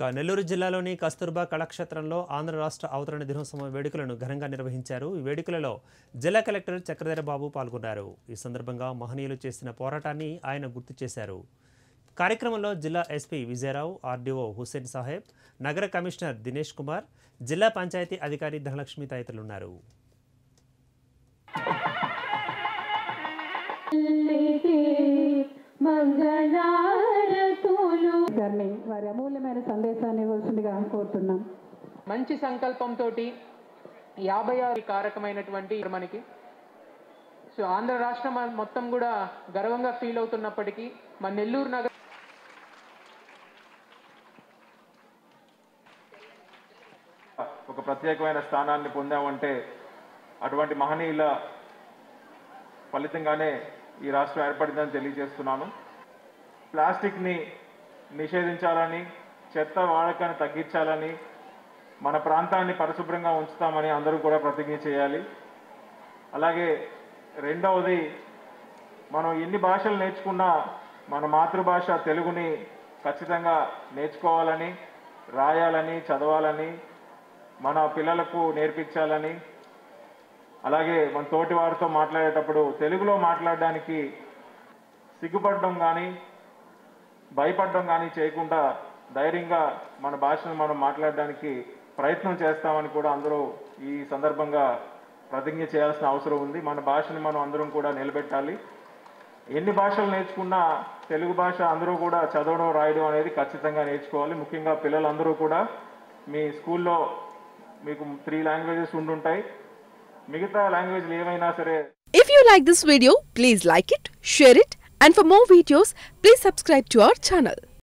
ఇక నెల్లూరు జిల్లాలోని కస్తూర్బా కళాక్షేత్రంలో ఆంధ్ర రాష్ట్ర అవతరణ దినోత్సవం వేడుకలను ఘనంగా నిర్వహించారు ఈ వేడుకలలో జిల్లా కలెక్టర్ చక్రధర బాబు పాల్గొన్నారు ఈ సందర్భంగా మహనీయులు చేసిన పోరాటాన్ని ఆయన గుర్తు చేశారు కార్యక్రమంలో జిల్లా ఎస్పీ విజయరావు ఆర్డీఓ హుస్సేన్ సాహెబ్ నగర కమిషనర్ దినేష్ కుమార్ జిల్లా పంచాయతీ అధికారి ధనలక్ష్మి తదితరులున్నారు మంగళారతులు గారిని వారి అమూల్యమైన సందేశాన్ని ఇవ్వాల్సిందిగా కోరుతున్నాం మంచి సంకల్పంతో యాభై ఆరు కారకమైనటువంటి మనకి సో ఆంధ్ర రాష్ట్రం మొత్తం కూడా గర్వంగా ఫీల్ అవుతున్నప్పటికీ మన నెల్లూరు నగర ఒక ప్రత్యేకమైన స్థానాన్ని పొందామంటే అటువంటి మహనీయుల ఫలితంగానే ఈ రాష్ట్రం ఏర్పడిందని తెలియజేస్తున్నాను ప్లాస్టిక్ని నిషేధించాలని చెత్త వాడకాన్ని తగ్గించాలని మన ప్రాంతాన్ని పరిశుభ్రంగా ఉంచుతామని అందరూ కూడా ప్రతిజ్ఞ చేయాలి అలాగే రెండవది మనం ఎన్ని భాషలు నేర్చుకున్నా మన మాతృభాష తెలుగుని ఖచ్చితంగా నేర్చుకోవాలని రాయాలని చదవాలని మన పిల్లలకు నేర్పించాలని అలాగే మన తోటి వారితో మాట్లాడేటప్పుడు తెలుగులో మాట్లాడడానికి సిగ్గుపడడం కానీ భయపడడం కానీ చేయకుండా ధైర్యంగా మన భాషను మనం మాట్లాడడానికి ప్రయత్నం చేస్తామని కూడా అందరూ ఈ సందర్భంగా ప్రతిజ్ఞ చేయాల్సిన అవసరం ఉంది మన భాషని మనం అందరం కూడా నిలబెట్టాలి ఎన్ని భాషలు నేర్చుకున్నా తెలుగు భాష అందరూ కూడా చదవడం రాయడం అనేది ఖచ్చితంగా నేర్చుకోవాలి ముఖ్యంగా పిల్లలందరూ కూడా మీ స్కూల్లో మీకు త్రీ లాంగ్వేజెస్ ఉండుంటాయి మిగతా లాంగ్వేజ్లు ఏమైనా సరే If you like this video, please like it, share it, and for more videos, please subscribe to our channel.